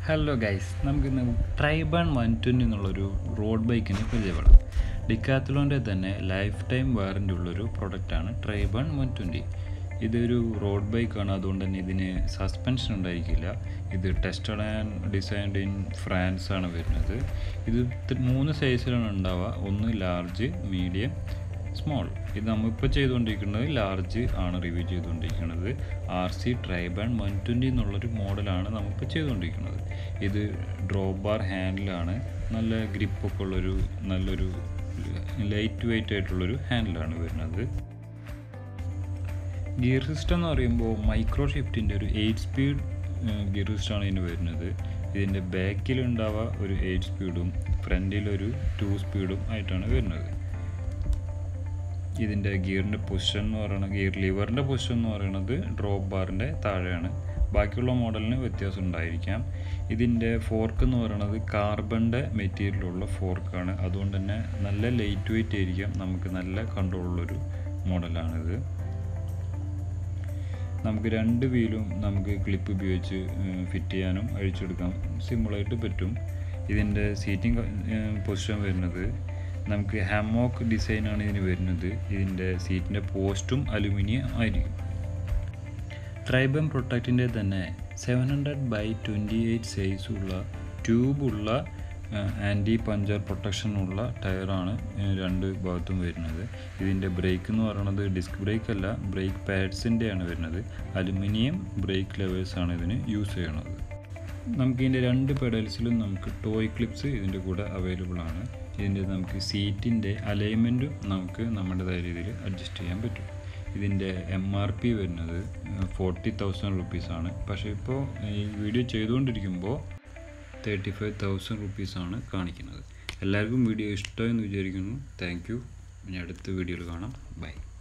hello guys നമുക്കിന്ന് Triban one twenty എന്നുള്ളൊരു road ബൈക്കിനെ പരിചയപ്പെടാം ഡിക്കാത്തലോൻ്റെ തന്നെ ലൈഫ് ടൈം വാറൻ്റി ഉള്ളൊരു പ്രൊഡക്റ്റാണ് ട്രൈബൺ വൺ ട്വൻറ്റി ഇതൊരു റോഡ് ബൈക്കാണ് അതുകൊണ്ട് തന്നെ ഇതിന് സസ്പെൻഷൻ ഉണ്ടായിരിക്കില്ല ഇത് tested and designed in France ആണ് വരുന്നത് ഇത് ത് മൂന്ന് സൈസിലാണ് ഉണ്ടാവുക ഒന്ന് ലാർജ് മീഡിയം സ്മോൾ ഇത് നമ്മളിപ്പോൾ ചെയ്തുകൊണ്ടിരിക്കുന്നത് ലാർജ് ആണ് റിവ്യൂ ചെയ്തുകൊണ്ടിരിക്കുന്നത് R C Triban one twenty എന്നുള്ളൊരു മോഡലാണ് നമ്മളിപ്പോൾ ചെയ്തുകൊണ്ടിരിക്കുന്നത് ഇത് ഡ്രോപ്പ് ബാർ ഹാൻഡിലാണ് നല്ല ഗ്രിപ്പൊക്കെ ഉള്ളൊരു നല്ലൊരു ലൈറ്റ് വെയിറ്റ് ആയിട്ടുള്ളൊരു ഹാൻഡിലാണ് വരുന്നത് ഗിയർ സിസ്റ്റം എന്ന് പറയുമ്പോൾ മൈക്രോ ഷിഫ്റ്റിൻ്റെ ഒരു എയ്റ്റ് സ്പീഡ് ഗിയർ സിസ്റ്റമാണ് ഇതിന് വരുന്നത് ഇതിൻ്റെ ബാക്കിലുണ്ടാവുക ഒരു എയ്റ്റ് സ്പീഡും ഫ്രണ്ടിലൊരു ടു സ്പീഡും ആയിട്ടാണ് വരുന്നത് ഇതിൻ്റെ ഗിയറിൻ്റെ പൊസിഷൻ എന്ന് പറയുന്നത് ഗിയർ ലിവറിൻ്റെ പൊസിഷൻ എന്ന് പറയുന്നത് ഡ്രോപ്പ് ബാറിൻ്റെ താഴെയാണ് ബാക്കിയുള്ള മോഡലിന് വ്യത്യാസം ഉണ്ടായിരിക്കാം ഇതിൻ്റെ ഫോർക്ക് എന്ന് പറയുന്നത് കാർബണിൻ്റെ മെറ്റീരിയലുള്ള ഫോർക്കാണ് അതുകൊണ്ട് തന്നെ നല്ല ലൈറ്റ് വെയിറ്റ് ആയിരിക്കാം നമുക്ക് നല്ല കൺട്രോളുള്ളൊരു മോഡലാണിത് നമുക്ക് രണ്ട് വീലും നമുക്ക് ക്ലിപ്പ് ഉപയോഗിച്ച് ഫിറ്റ് ചെയ്യാനും അഴിച്ചെടുക്കാൻ സിമ്പിളായിട്ട് പറ്റും ഇതിൻ്റെ സീറ്റിംഗ് പൊസിഷൻ വരുന്നത് നമുക്ക് ഹാമോക്ക് ഡിസൈനാണ് ഇതിന് വരുന്നത് ഇതിൻ്റെ സീറ്റിൻ്റെ പോസ്റ്റും അലുമിനിയം ആയിരിക്കും ട്രൈബം പ്രൊട്ടക്റ്റിൻ്റെ തന്നെ seven hundred by twenty eight സൈസുള്ള ട്യൂബുള്ള ആൻറ്റി പഞ്ചർ പ്രൊട്ടക്ഷനുള്ള ടയറാണ് രണ്ട് ഭാഗത്തും വരുന്നത് ഇതിൻ്റെ ബ്രേക്ക് എന്ന് പറയുന്നത് ഡിസ്ക് ബ്രേക്ക് അല്ല ബ്രേക്ക് പാഡ്സിൻ്റെയാണ് വരുന്നത് അലുമിനിയം ബ്രേക്ക് ലെവേഴ്സാണ് ഇതിന് യൂസ് ചെയ്യണത് നമുക്ക് ഇതിൻ്റെ രണ്ട് പെഡൽസിലും നമുക്ക് ടോയ് ക്ലിപ്സ് ഇതിൻ്റെ കൂടെ അവൈലബിൾ ആണ് ഇതിൻ്റെ നമുക്ക് സീറ്റിൻ്റെ അലൈൻമെൻറ്റും നമുക്ക് നമ്മുടേതായ രീതിയിൽ അഡ്ജസ്റ്റ് ചെയ്യാൻ പറ്റും ഇതിൻ്റെ എം ആർ പി വരുന്നത് ഫോർട്ടി തൗസൻഡ് റുപ്പീസാണ് പക്ഷേ ഇപ്പോൾ ഈ വീഡിയോ ചെയ്തുകൊണ്ടിരിക്കുമ്പോൾ തേർട്ടി ഫൈവ് തൗസൻഡ് റുപ്പീസാണ് കാണിക്കുന്നത് എല്ലാവർക്കും വീഡിയോ ഇഷ്ടമെന്ന് വിചാരിക്കുന്നു താങ്ക് യു ഇനി അടുത്ത വീഡിയോയിൽ കാണാം ബൈ